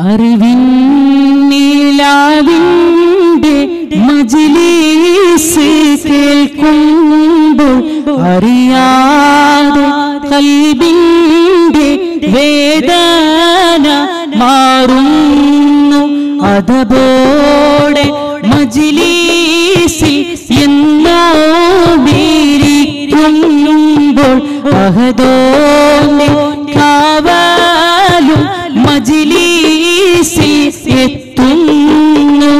അറിവിൻ നീലാവിൻ്റെ മജിലീസ് കേൾക്കുമ്പോൾ അറിയാതെ കൽബിൻ്റെ വേദന മാറുന്നു അതപോടെ മജിലീസിൽ എന്നോ വീരിക്കുമ്പോൾ അഹദോന്റെ കാവലും മജിലീസിൽ എത്തുന്നു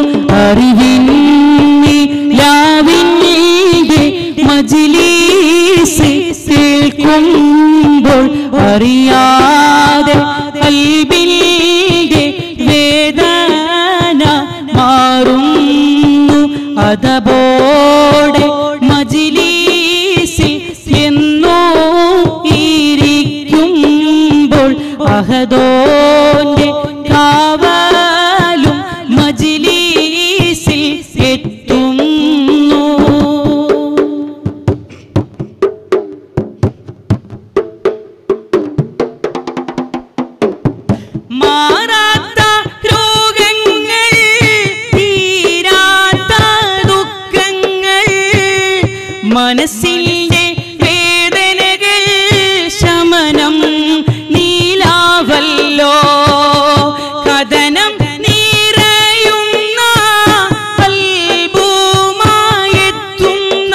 അറിവിന്നിലാവിൻ്റെ മജിലീസ് കേൾക്കുമ്പോൾ അറിയാതെ കൽബിൻ്റെ വേദന മാറുന്നു അതപോടെ മജിലീസിൽ എന്നോ ഇരിക്കുമ്പോൾ അഹദോന്റെ കാവലും മജിലീസിൽ എത്തുന്നു മാറാത്ത രോഗങ്ങൾ തീരാത്ത ദുഃഖങ്ങൾ മനസ്സിൻ്റെ വേദനകൾ ശമനം നീലാവല്ലോ കഥനം നിറയുന്ന കൽബുമായെത്തുന്ന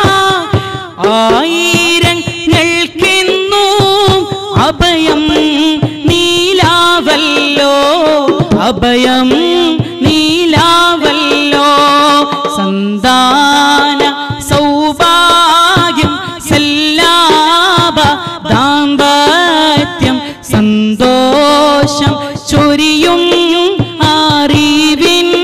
ആയിരങ്ങൾക്കെന്നും അഭയം നീലാവല്ലോ അഭയം നീലാവല്ലോ സന്താന സൗഭാഗ്യം സല്ലാപ ദാമ്പത്യം സന്തോഷം ചൊരിയും അറിവിൻ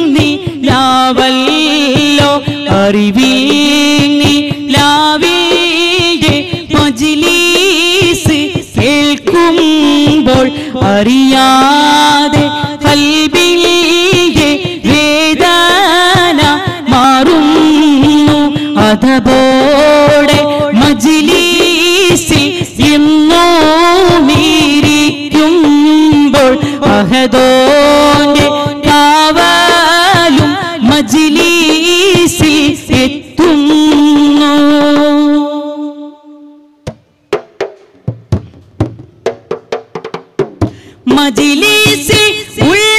നീലാവല്ലോ അറിവിൻ നീലാവിൻ്റെ മജിലീസ് കേൾക്കുമ്പോൾ അറിയാതെ കൽബിൻ്റെ വേദന മാറുന്നു അതപോടെ മജിലീസിൽ എന്നോ മീരിക്കുമ്പോൾ അഹദോന്റെ കാവലും മജിലീസിൽ എത്തുന്നു മജിലീസിൽ ഉള്ള